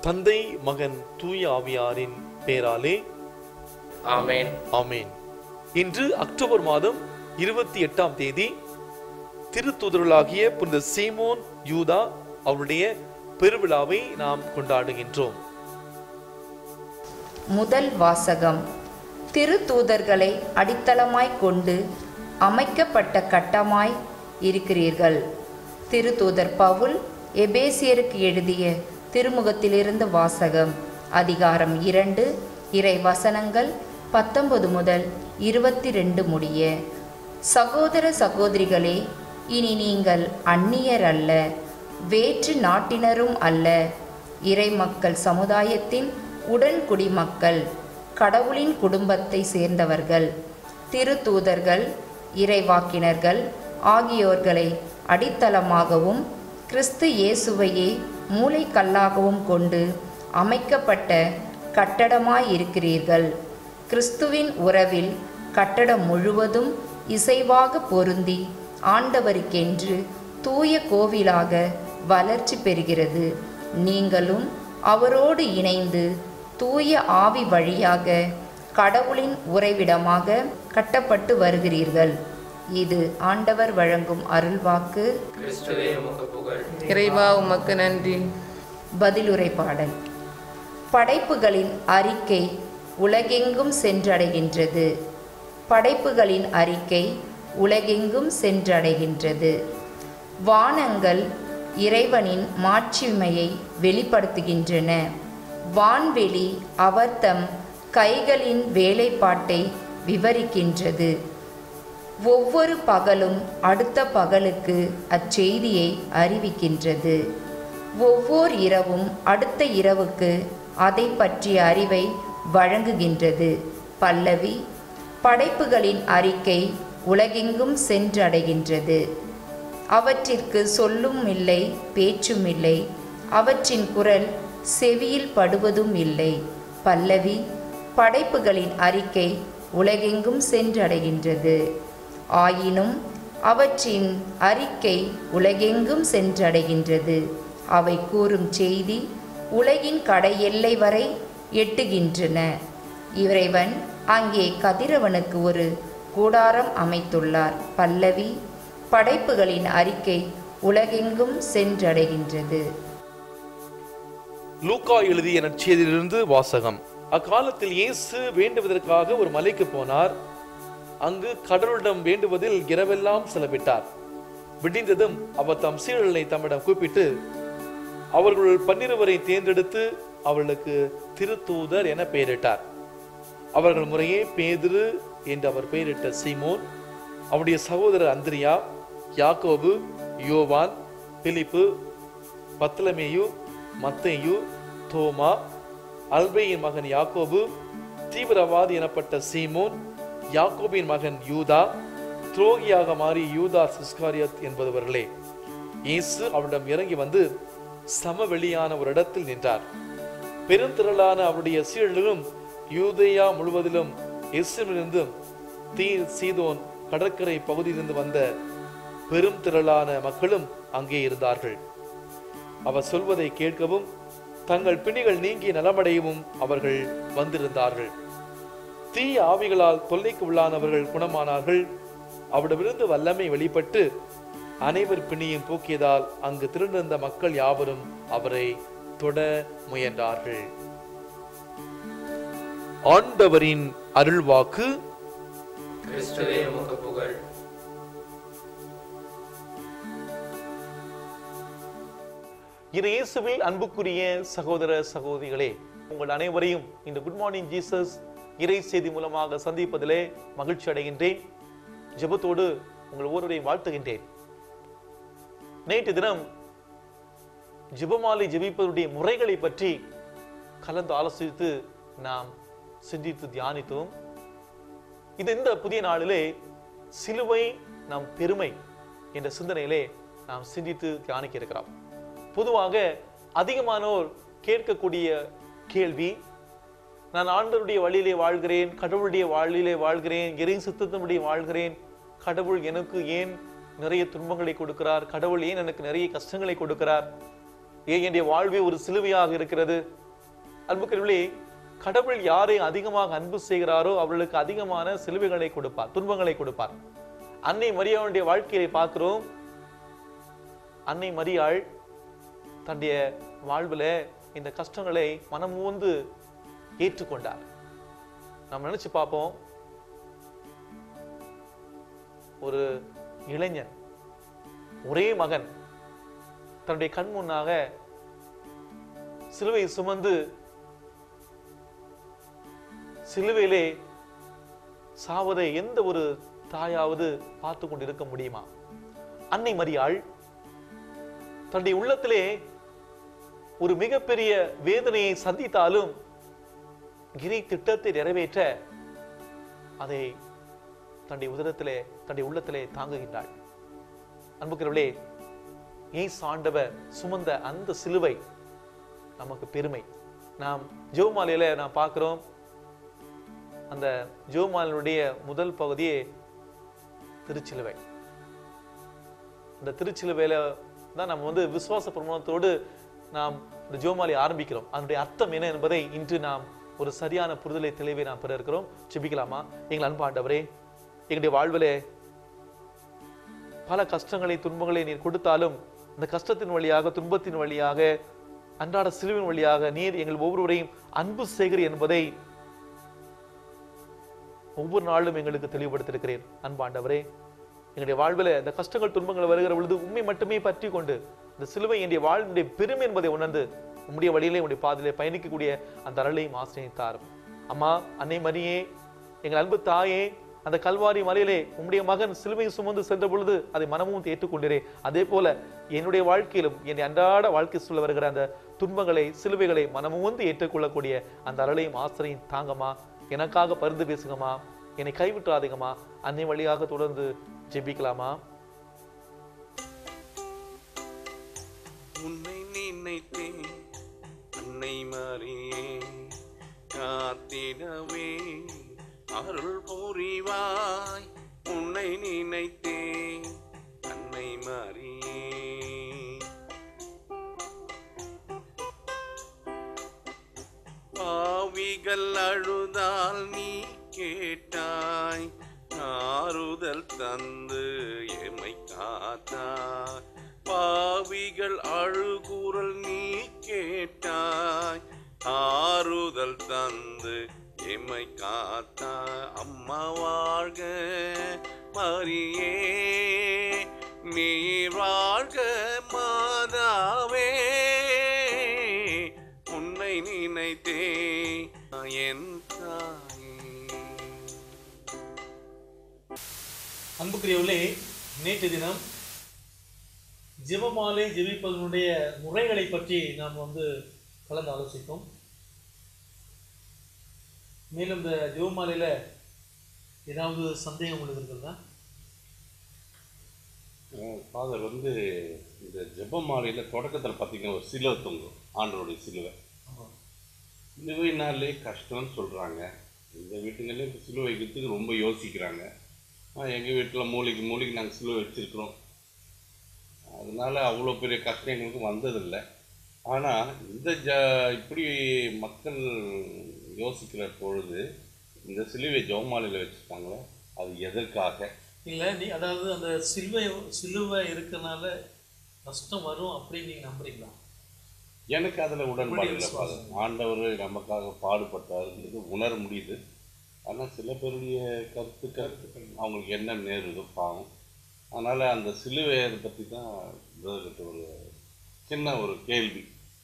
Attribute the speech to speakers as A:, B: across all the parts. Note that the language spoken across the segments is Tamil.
A: தந்தை மகன் தூய ஆவியாரின் பெயராலே
B: ஆமென்
A: ஆமேன் இன்று அக்டோபர் மாதம் இருபத்தி எட்டாம் தேதி திருத்துதர்களாகிய புனித சீமோன் யூதா அவருடைய பெருவிழாவை நாம் கொண்டாடுகின்றோம்
C: முதல் வாசகம் திருத்தூதர்களை அடித்தளமாய் கொண்டு அமைக்கப்பட்ட கட்டமாய் இருக்கிறீர்கள் திருத்தூதர் பவுல் எபேசியருக்கு எழுதிய திருமுகத்திலிருந்து வாசகம் அதிகாரம் இரண்டு இறை வசனங்கள் பத்தொன்பது முதல் இருபத்தி ரெண்டு முடிய சகோதர சகோதரிகளே இனி நீங்கள் அந்நியர் அல்ல வேற்று நாட்டினரும் அல்ல இறைமக்கள் சமுதாயத்தின் உடன் குடிமக்கள் கடவுளின் குடும்பத்தை சேர்ந்தவர்கள் திருத்தூதர்கள் இறைவாக்கினர்கள் ஆகியோர்களை அடித்தளமாகவும் கிறிஸ்து இயேசுவையே மூளைக்கல்லாகவும் கொண்டு அமைக்கப்பட்ட கட்டடமாயிருக்கிறீர்கள் கிறிஸ்துவின் உறவில் கட்டடம் முழுவதும் இசைவாக பொருந்தி ஆண்டவருக்கென்று தூய கோவிலாக வளர்ச்சி பெறுகிறது நீங்களும் அவரோடு இணைந்து தூய ஆவி வழியாக கடவுளின் உறைவிடமாக கட்டப்பட்டு வருகிறீர்கள் இது ஆண்டவர் வழங்கும் அருள்வாக்கு
B: கிறிஸ்துவே உமக்கு புகழ்
D: இறைவா உமக்கு நன்றி
C: பதிலுரை பாடல் படைப்புகளின் அறிக்கை உலகெங்கும் சென்றடைகின்றது படைப்புகளின் அறிக்கை உலகெங்கும் சென்றடைகின்றது வானங்கள் இறைவனின் மாட்சிமையை வெளிப்படுத்துகின்றன வான்வெளி அவர்தம் கைகளின் வேலைப்பாட்டை விவரிக்கின்றது ஒவ்வொரு பகலும் அடுத்த பகலுக்கு அச்செய்தியை அறிவிக்கின்றது ஒவ்வொரு இரவும் அடுத்த இரவுக்கு அதை பற்றிய அறிவை வழங்குகின்றது பல்லவி படைப்புகளின் அறிக்கை உலகெங்கும் சென்றடைகின்றது அவற்றிற்கு சொல்லும் இல்லை பேச்சும் இல்லை அவற்றின் குரல் செவியில் படுவதும் இல்லை பல்லவி படைப்புகளின் அறிக்கை உலகெங்கும் சென்றடைகின்றது ஆயினும் அவற்றின் அறிக்கை உலகெங்கும் சென்றடைகின்றது அவை கூறும் செய்தி உலகின் கடை எல்லை வரை எட்டுகின்றன இறைவன் அங்கே கதிரவனுக்கு ஒரு கூடாரம் அமைத்துள்ளார் பல்லவி படைப்புகளின் அறிக்கை உலகெங்கும் சென்றடைகின்றது
A: லூக்கா எழுதிய நற்செய்தியிலிருந்து வாசகம் அக்காலத்தில் இயேசு வேண்டுவதற்காக ஒரு மலைக்கு போனார் அங்கு கடவுளிடம் வேண்டுவதில் இரவெல்லாம் செலவிட்டார் விடிந்ததும் அவர் தம் சீடர்களை தம்மிடம் கூப்பிட்டு அவர்கள் பன்னிருவரை தேர்ந்தெடுத்து அவர்களுக்கு திருத்தூதர் என பெயரிட்டார் அவர்கள் முறையே பேதுரு என்று அவர் பெயரிட்ட சீமோன் அவருடைய சகோதரர் அந்திரியா யாக்கோபு யோவான் பிலிப்பு பத்லமேயு மத்தேயு தோமா அல்பேயின் மகன் யாக்கோபு தீவிரவாதி எனப்பட்ட சீமோன் யாக்கோபின் மகன் யூதா துரோகியாக மாறி யூதா சிஸ்காரியத் என்பவர்களே இயேசு அவரிடம் இறங்கி வந்து சமவெளியான ஒரு இடத்தில் நின்றார் பெருந்திரளான அவருடைய சீடர்களும் யூதேயா முழுவதிலும் எஸ்ரிலிருந்தும் தீர் சீதோன் கடற்கரை பகுதியிலிருந்து வந்த பெரும் திரளான மக்களும் அங்கே இருந்தார்கள் அவர் சொல்வதை கேட்கவும் தங்கள் பிணிகள் நீங்கி நலமடையவும் அவர்கள் வந்திருந்தார்கள் தீய ஆவிகளால் தொல்லைக்கு உள்ளானவர்கள் குணமானார்கள் அவரிடமிருந்து வல்லமை வெளிப்பட்டு அனைவர் பிணியும் போக்கியதால் அங்கு திருந்திருந்த மக்கள் யாவரும் அவரை தொட முயன்றார்கள் ஆண்டவரின் அருள்வாக்கு
B: கிறிஸ்துவே உமக்கு புகழ்
A: இது இயேசுவில் அன்புக்குரிய சகோதர சகோதரிகளே உங்கள் அனைவரையும் இந்த குட் மார்னிங் ஜீசஸ் இறை செய்தி மூலமாக சந்திப்பதிலே மகிழ்ச்சி அடைகின்றேன் ஜெபத்தோடு உங்கள் ஒவ்வொருவரையும் வாழ்த்துகின்றேன் நேற்று தினம் ஜெபமாலை ஜெபிப்பதுடைய முறைகளை பற்றி கலந்து ஆலோசித்து நாம் சிந்தித்து தியானித்தோம் இது இந்த புதிய நாளிலே சிலுவை நம் பெருமை என்ற சிந்தனையிலே நாம் சிந்தித்து தியானிக்க இருக்கிறோம் பொதுவாக அதிகமானோர் கேட்கக்கூடிய கேள்வி நான் ஆண்டவருடைய வழியிலே வாழ்கிறேன் கடவுளுடைய வழியிலே வாழ்கிறேன் இறை சித்தத்தினுடைய வாழ்கிறேன் கடவுள் எனக்கு ஏன் நிறைய துன்பங்களை கொடுக்கிறார் கடவுள் ஏன் எனக்கு நிறைய கஷ்டங்களை கொடுக்கிறார் ஏன் என்னுடைய வாழ்வே ஒரு சிலுவையாக இருக்கிறது அன்புக்குரியவர்களே கடவுள் யாரை அதிகமாக அன்பு செய்கிறாரோ அவர்களுக்கு அதிகமான சிலுவைகளை கொடுப்பார் துன்பங்களை கொடுப்பார் அன்னை மரியாவுடைய வாழ்க்கையை பார்க்கிறோம் அன்னை மரியாள் தன்னுடைய வாழ்வுல இந்த கஷ்டங்களை மனமூந்து ஏற்றுக்கொண்டார் நம்ம நினைச்சு பார்ப்போம் ஒரு இளைஞன் ஒரே மகன் தன்னுடைய கண் முன்னாக சிலுவை சுமந்து சிலுவையிலே சாவதை எந்த ஒரு தாயாவது பார்த்து கொண்டிருக்க முடியுமா அன்னை மரியாள் தன்னுடைய உள்ளத்திலே ஒரு மிகப்பெரிய வேதனையை சந்தித்தாலும் கிரி திட்டத்தை நிறைவேற்ற அதை தன்னுடைய உதரத்திலே தன்னுடைய உள்ளத்திலே தாங்குகின்றாள் அன்புக்கிறவளே ஏசு ஆண்டவர் சுமந்த அந்த சிலுவை நமக்கு பெருமை நாம் ஜெவமாலையில நாம் பார்க்கிறோம் அந்த ஜெவமாலினுடைய முதல் பகுதியே திருச்சிலுவை இந்த திருச்சிலுவையில தான் நம்ம வந்து விசுவாச பிரமாணத்தோடு நாம் இந்த ஜோமாலை ஆரம்பிக்கிறோம் அதனுடைய அர்த்தம் என்ன என்பதை இன்று நாம் ஒரு சரியான புரிதலை தெளிவை நாம் பெற இருக்கிறோம் செபிக்கலாமா எங்கள் அன்பாண்டவரே எங்களுடைய வாழ்விலே பல கஷ்டங்களை துன்பங்களை நீர் கொடுத்தாலும் இந்த கஷ்டத்தின் வழியாக துன்பத்தின் வழியாக அன்றாட சிலுவின் வழியாக நீர் எங்கள் ஒவ்வொருவரையும் அன்பு செய்கிறீர் என்பதை ஒவ்வொரு நாளும் எங்களுக்கு தெளிவுபடுத்திருக்கிறேன் அன்பாண்டவரே எங்களுடைய வாழ்வில் இந்த கஷ்டங்கள் துன்பங்கள் வருகிற பொழுது உண்மை மட்டுமே பற்றி கொண்டு இந்த சிலுவை என்னுடைய வாழ்வினுடைய பெருமை என்பதை உணர்ந்து உம்முடைய வழியிலே உடைய பாதையிலே பயணிக்கக்கூடிய அந்த அருளையும் ஆசிரியத்தாரும் அம்மா அன்னை மரியே எங்கள் அன்பு தாயே அந்த கல்வாரி மலையிலே உம்முடைய மகன் சிலுவை சுமந்து சென்ற பொழுது அதை மனமும் ஏற்றுக்கொண்டிரே அதே போல என்னுடைய வாழ்க்கையிலும் என்னுடைய அன்றாட வாழ்க்கை சொல்ல வருகிற அந்த துன்பங்களை சிலுவைகளை மனமும் வந்து ஏற்றுக்கொள்ளக்கூடிய அந்த அருளையும் ஆசிரியும் தாங்கம்மா எனக்காக பரிந்து பேசுங்கம்மா என்னை கைவிட்டுறாதீங்கம்மா அன்னை வழியாக தொடர்ந்து ஜெபிக்கலாமா
E: உன்னை நினைத்தேன் அன்னை மாறியே காத்திடவே அருள் புரிவாய் உன்னை நினைத்தேன் அன்னை மாறியே பாவிகள் அழுதால் நீ கேட்டாய் ஆறுதல் தந்து எமை காத்தாய் பாவிகள் அழுகுரல் நீ கேட்டாய் ஆறுதல் தந்து எமை காத்தாய் அம்மா வாழ்க மரியே நீ வாழ்க மாதாவே உன்னை நினைத்தே என் தாயே
A: அன்புக்குரியவர்களே நேற்று தினம் ஜெபமாலை ஜெபிப்பதனுடைய முறைகளை பற்றி நாம் வந்து கலந்து ஆலோசித்தோம் மேலும் இந்த ஜெபமாலையில ஏதாவது சந்தேகம் உங்களுக்கு இருக்கிறதா
F: ஃபாதர் வந்து இந்த ஜெபமாலையில் தொடக்கத்தில் பார்த்தீங்கன்னா ஒரு சிலுவை தொங்கும் ஆண்டவருடைய சிலுவை
A: ஆமாம்
F: சிலுவைனாலே கஷ்டம்னு சொல்கிறாங்க இந்த வீட்டுங்களே இப்போ சிலுவை வைக்கிறதுக்கு ரொம்ப யோசிக்கிறாங்க எங்கள் வீட்டில் மூளைக்கு மூளைக்கு நாங்கள் சிலுவை வச்சுருக்குறோம் அதனால அவ்வளோ பெரிய கஷ்டம் எங்களுக்கு வந்ததில்லை ஆனால் இந்த ஜ இப்படி மக்கள் யோசிக்கிற பொழுது இந்த சிலுவை ஜெபமாலையில் வச்சுருக்காங்களே அது எதற்காக
A: இல்லை நீ அதாவது அந்த சிலுவை சிலுவை இருக்கனால கஷ்டம் வரும் அப்படின்னு நீங்க நம்புறீங்களா
F: எனக்கு அதில் உடன்பாடு இல்லை
A: விசுவாசம்.
F: ஃபாதர் ஆண்டவர் நமக்காக பாடுபட்டாருன்றது உணர முடியுது ஆனால் சில பேருடைய கருத்துக்கள் அவங்களுக்கு என்ன நேருதோ பாவம் அதனால் அந்த சிலுவையை பற்றி தான் பிரதர்கிட்ட ஒரு சின்ன ஒரு கேள்வி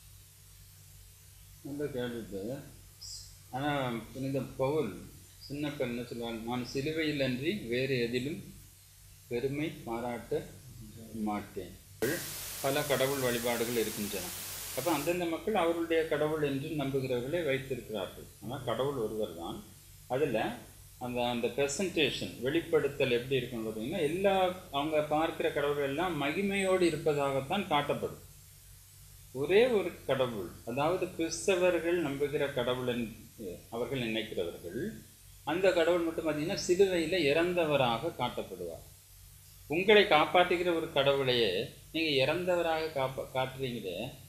G: நல்ல கேள்வி ஆனால் புனித பவுல் சின்ன பெண் என்ன சொல்லுவாங்க நான் சிலுவையில் அன்றி வேறு எதிலும் பெருமை பாராட்ட மாட்டேன் பல கடவுள் வழிபாடுகள் இருக்கின்றன அப்போ அந்தந்த மக்கள் அவர்களுடைய கடவுள் என்று நம்புகிறவர்களை வைத்திருக்கிறார்கள் ஆனால் கடவுள் ஒருவர் தான் அதில் அந்த அந்த ப்ரெசன்டேஷன் வெளிப்படுத்தல் எப்படி இருக்குன்னு பார்த்தீங்கன்னா எல்லா அவங்க பார்க்கிற கடவுள் எல்லாம் மகிமையோடு இருப்பதாகத்தான் காட்டப்படும் ஒரே ஒரு கடவுள் அதாவது கிறிஸ்தவர்கள் நம்புகிற கடவுள் என்று அவர்கள் நினைக்கிறவர்கள் அந்த கடவுள் மட்டும் பார்த்தீங்கன்னா சிலுவையில் இறந்தவராக காட்டப்படுவார் உங்களை காப்பாற்றுகிற ஒரு கடவுளையே நீங்கள் இறந்தவராக காப்பா காட்டுறீங்களே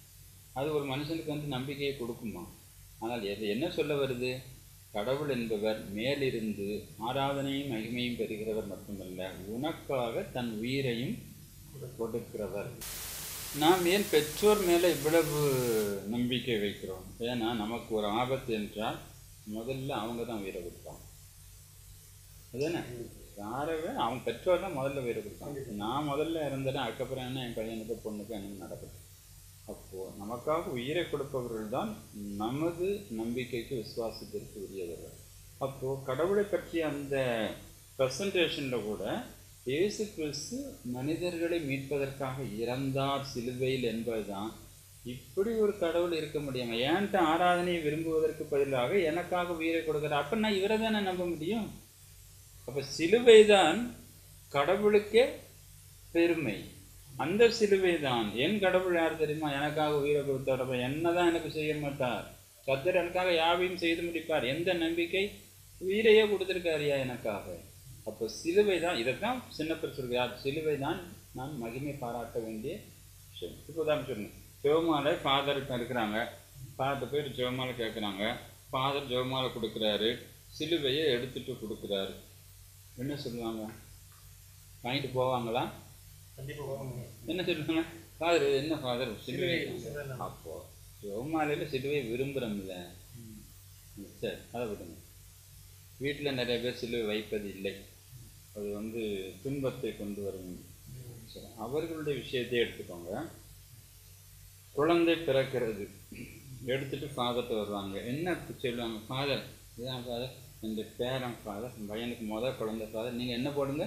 G: அது ஒரு மனுஷனுக்கு வந்து நம்பிக்கையை கொடுக்குமா ஆனால் எது என்ன சொல்ல வருது கடவுள் என்பவர் மேலிருந்து ஆராதனையும் மகிமையும் பெறுகிறவர் மட்டுமல்ல உனக்காக தன் உயிரையும் கொடுக்கிறவர் நாம் ஏன் பெற்றோர் மேலே இவ்வளவு நம்பிக்கை வைக்கிறோம் ஏன்னா நமக்கு ஒரு ஆபத்து என்றால் முதல்ல அவங்க தான் உயிரை கொடுப்பாங்க அதுதானே யாரவே அவன் பெற்றோர் தான் முதல்ல உயிரை கொடுப்பாங்க நான் முதல்ல இறந்துட்டேன் அதுக்கப்புறம் என்ன என் பையனுக்கு பொண்ணுக்கு என்ன நடக்குது அப்போது நமக்காக உயிரை கொடுப்பவர்கள் தான் நமது நம்பிக்கைக்கு விசுவாசத்திற்கு உரியவர்கள் அப்போது கடவுளை பற்றிய அந்த ப்ரெசன்டேஷனில் கூட இயேசு கிறிஸ்து மனிதர்களை மீட்பதற்காக இறந்தார் சிலுவையில் என்பதுதான் இப்படி ஒரு கடவுள் இருக்க முடியாம ஏன்ட்ட ஆராதனையை விரும்புவதற்கு பதிலாக எனக்காக உயிரை கொடுக்குறார் அப்போ நான் இவரை தானே நம்ப முடியும் அப்போ சிலுவை தான் கடவுளுக்கே பெருமை அந்த சிலுவை தான் என் கடவுள் யார் தெரியுமா எனக்காக உயிரை கொடுத்தார் அப்ப என்னதான் எனக்கு செய்ய மாட்டார் கத்தர் எனக்காக யாவையும் செய்து முடிப்பார் எந்த நம்பிக்கை உயிரையே கொடுத்திருக்காருயா எனக்காக அப்போ சிலுவை தான் இதைத்தான் சின்னப்பர் சொல்கிறார் சிலுவை தான் நான் மகிமை பாராட்ட வேண்டிய விஷயம் இப்போ தான் சொன்னேன் ஜெவமாலை ஃபாதர் இருக்கிறாங்க ஃபாதர் போய் ஜெவமாலை கேட்குறாங்க ஃபாதர் ஜெவமாலை கொடுக்குறாரு சிலுவையை எடுத்துட்டு கொடுக்குறாரு என்ன சொல்லுவாங்க வாங்கிட்டு போவாங்களா என்ன சொல்லுவாங்க ஃபாதர் என்ன ஃபாதர் சிலுவை அப்போ ஜெவமாலையில சிலுவை விரும்புகிறோம்ல சரி அதை விடுங்க வீட்டில் நிறைய பேர் சிலுவை வைப்பது இல்லை அது வந்து துன்பத்தை கொண்டு வரும் சரி அவர்களுடைய விஷயத்தை எடுத்துக்கோங்க குழந்தை பிறக்கிறது எடுத்துட்டு ஃபாதர்கிட்ட வருவாங்க என்ன சொல்லுவாங்க ஃபாதர் இதான் ஃபாதர் இந்த பேரன் ஃபாதர் பையனுக்கு முதல் குழந்தை ஃபாதர் நீங்கள் என்ன போடுங்க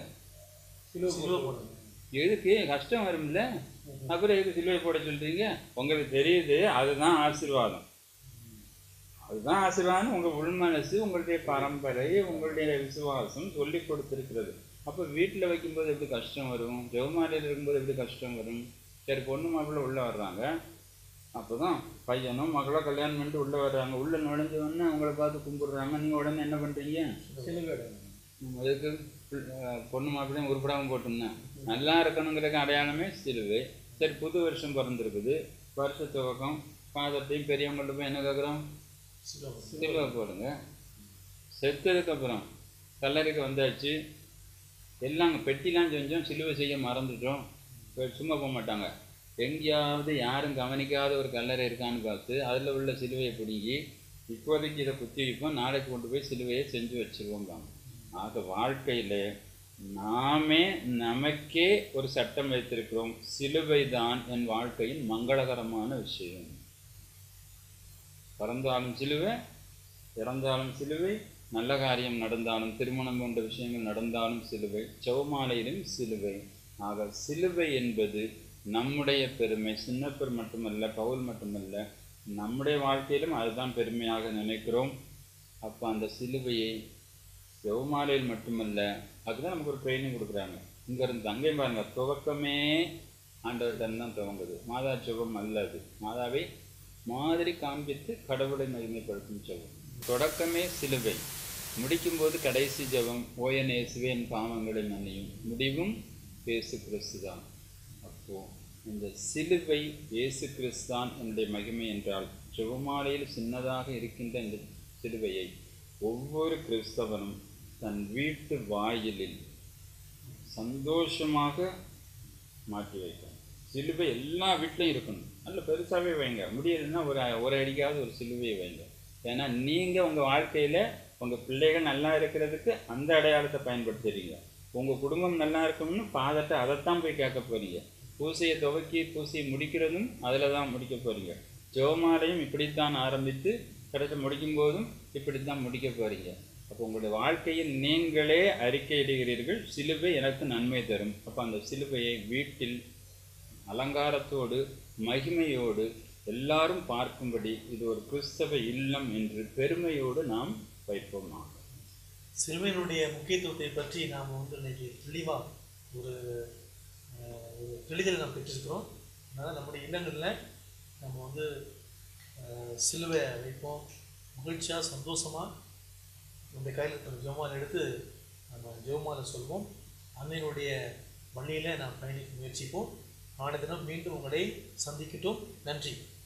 G: எதுக்கு கஷ்டம் வரும்ல அப்புறம் எதுக்கு சிலுவை போட சொல்றீங்க உங்களுக்கு தெரியுது அதுதான் ஆசீர்வாதம் அதுதான் ஆசீர்வாதம் உங்கள் உள்மனசு உங்களுடைய பரம்பரை உங்களுடைய விசுவாசம் சொல்லி கொடுத்துருக்கிறது அப்போ வீட்டில் வைக்கும்போது எப்படி கஷ்டம் வரும் ஜெவமாலையில் இருக்கும்போது எப்படி கஷ்டம் வரும் சரி பொண்ணு மாப்பிள்ளை உள்ளே வர்றாங்க அப்போ தான் பையனும் மகளோ கல்யாணம் பண்ணிட்டு உள்ளே வர்றாங்க உள்ளே நுழைஞ்ச உடனே உங்களை பார்த்து கும்பிடுறாங்க நீங்கள் உடனே என்ன பண்ணுறீங்க அதுக்கு அஹ், பொண்ணு மாப்பிள்ளையும் உருப்படாமல் போட்டிருந்தேன் நல்லா இருக்கணுங்கிறதுக்கு அடையாளமே சிலுவை சரி புது வருஷம் பிறந்திருக்குது வருஷ துவக்கம் ஃபாதர்ட்டையும் பெரியவங்கள்ட்ட போய் என்ன கேட்குறோம் சிலுவை போடுங்க செத்ததுக்கப்புறம் கல்லறைக்கு வந்தாச்சு எல்லாம் பெட்டிலாம் செஞ்சோம் சிலுவை செய்ய மறந்துட்டோம் இப்ப சும்மா போக மாட்டாங்க எங்கேயாவது யாரும் கவனிக்காத ஒரு கல்லறை இருக்கான்னு பார்த்து அதில் உள்ள சிலுவையை பிடுங்கி இப்போதைக்கு இதை குத்தி வைப்போம் நாளைக்கு கொண்டு போய் சிலுவையை செஞ்சு வச்சுருவோம்பாங்க ஆக வாழ்க்கையில் நாமே நமக்கே ஒரு சட்டம் வைத்திருக்கிறோம் சிலுவை தான் என் வாழ்க்கையின் மங்களகரமான விஷயம் பிறந்தாலும் சிலுவை இறந்தாலும் சிலுவை நல்ல காரியம் நடந்தாலும் திருமணம் போன்ற விஷயங்கள் நடந்தாலும் சிலுவை செவமாலையிலும் சிலுவை ஆக சிலுவை என்பது நம்முடைய பெருமை சின்னப்பர் மட்டுமல்ல பவுல் மட்டுமல்ல நம்முடைய வாழ்க்கையிலும் அதுதான் பெருமையாக நினைக்கிறோம் அப்போ அந்த சிலுவையை செவமாலையில் மட்டுமல்ல அதுதான் நமக்கு ஒரு ட்ரைனிங் கொடுக்குறாங்க இங்கேருந்து அங்கேயும் பாருங்க துவக்கமே ஆண்டவர்கிட்ட தான் துவங்குது மாதா ஜெபம் அல்ல அது மாதாவை மாதிரி காண்பித்து கடவுளை மகிமைப்படுத்தும் ஜெபம் தொடக்கமே சிலுவை முடிக்கும்போது கடைசி ஜெபம் ஓயன் இயேசுவேன் பாவங்களை மன்னியும் முடிவும் இயேசு கிறிஸ்து தான் அப்போ இந்த சிலுவை இயேசு கிறிஸ்து தான் என்னுடைய மகிமை என்றால் ஜெபமாலையில் சின்னதாக இருக்கின்ற இந்த சிலுவையை ஒவ்வொரு கிறிஸ்தவனும் தன் வீட்டு வாயிலில் சந்தோஷமாக மாற்றி வைக்கணும் சிலுவை எல்லா வீட்லையும் இருக்கணும் நல்ல பெருசாகவே வைங்க முடியலைன்னா ஒரு ஒரு அடிக்காவது ஒரு சிலுவையை வைங்க ஏன்னா நீங்கள் உங்கள் வாழ்க்கையில் உங்கள் பிள்ளைகள் நல்லா இருக்கிறதுக்கு அந்த அடையாளத்தை பயன்படுத்துறீங்க உங்கள் குடும்பம் நல்லா இருக்கணும்னு பாதத்தை அதைத்தான் போய் கேட்க போறீங்க பூசையை துவக்கி பூசையை முடிக்கிறதும் அதில் தான் முடிக்க போறீங்க ஜெவமாலையும் இப்படித்தான் ஆரம்பித்து கடைசி முடிக்கும் போதும் இப்படித்தான் முடிக்க போறீங்க அப்போ உங்களுடைய வாழ்க்கையில் நீங்களே அறிக்கையிடுகிறீர்கள் சிலுவை எனக்கு நன்மை தரும் அப்போ அந்த சிலுவையை வீட்டில் அலங்காரத்தோடு மகிமையோடு எல்லாரும் பார்க்கும்படி இது ஒரு கிறிஸ்தவ இல்லம் என்று பெருமையோடு நாம் வைப்போமாக
H: சிலுவையினுடைய முக்கியத்துவத்தை பற்றி நாம் வந்து இன்னைக்கு தெளிவாக ஒரு அஹ், ஒரு தெளிதல் நாம் பெற்றிருக்கிறோம் அதனால் நம்முடைய இல்லங்களில் நம்ம வந்து அஹ், சிலுவை வைப்போம் மகிழ்ச்சியாக சந்தோஷமாக நம்முடைய கையில் இருக்கிற ஜெவமாலை எடுத்து நம்ம ஜெவமாலை சொல்வோம் அன்னையினுடைய வழியில் நாம் பயணிக்க முயற்சிப்போம் ஆன தினம் மீண்டும் உங்களை சந்திக்கட்டும் நன்றி